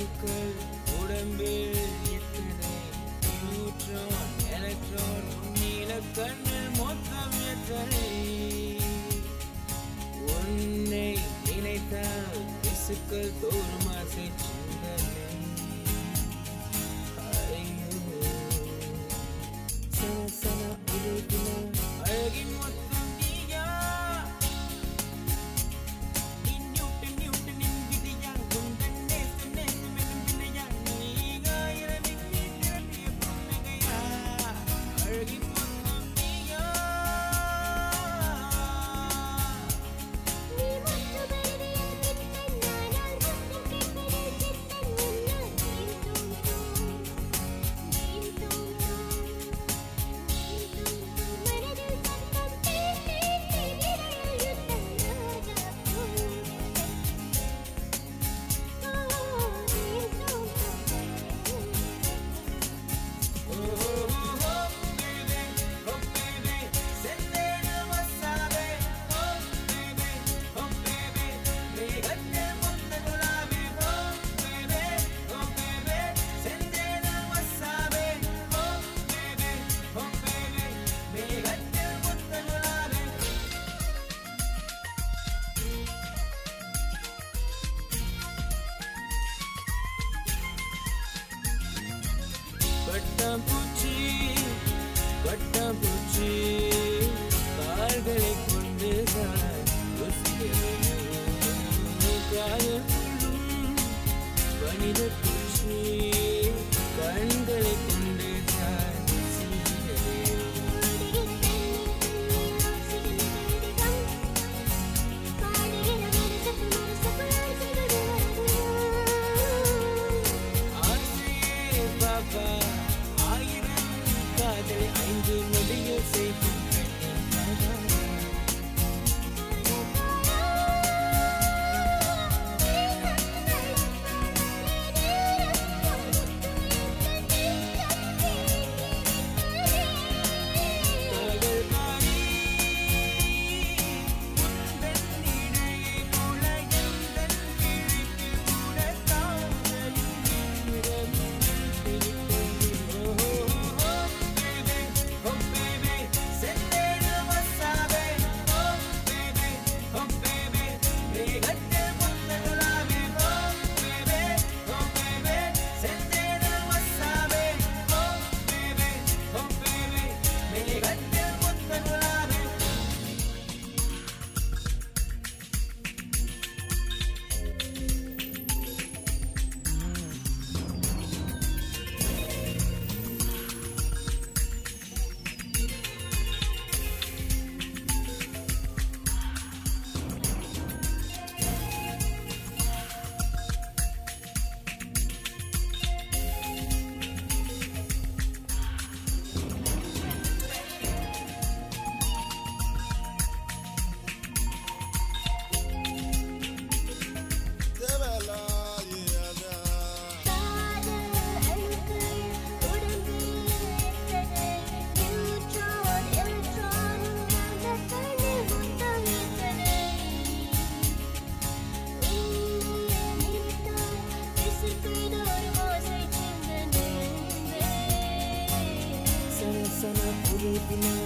அணுக்கள் உடம்பில் எத்தனை நியூட்ரான் எலக்ட்ரான் நீல கண்ணில் மொத்தம் எத்தனை உன்னை நினைத்தால் திசுக்கள் தோறும் ஆசை சிந்தனை ஐயோ சன சன உருகின அழகின் மொத்தம் நீயா நீ நியூட்டன் நியூட்டனின் விதியா உந்தன் நேசம் நேசம் எனும் வினையா நீகா இரவின் நீ திரட்டிய பொம்மைகையா அழகின் மொத்தம் நீயா நீ முற்று பெரிய கித்தன் நானால் முற்று கெட்டது சித்தன் உன்னால் நீ தூம் தூம் நீ தூம் தூம் நீ தூம் தூம் மனதில் சத்தம் தீ தீ தீ விரல் யுத்தம் ராஜா தூம் ஓ நீ தூம் தூம் பட்டாம்பூச்சி பட்டாம்பூச்சி கால்களை கொண்டு தான் காதல் கொள்ளும் வனித பூச்சி கண்களை கொண்டு தான் ஆசையே பாப்பா ஆயிரம் காதலை ஐந்து நொடியில் செய்து காதல்காரி உந்தன் இடையை முளையந்தன் கிழிக்கு உடற்காதலின் நிறமில் பிடித்தது. ஓ, baby, oh, baby, செந்தேடு வசாவே. Oh, baby, oh, baby, மேகத்தில் முத்த Gulabi. Oh, baby, oh, baby, செந்தேடு வசாவே. Oh, baby, oh, baby, மேகத்தில் முத்த குலாபி. சன சன புரிதின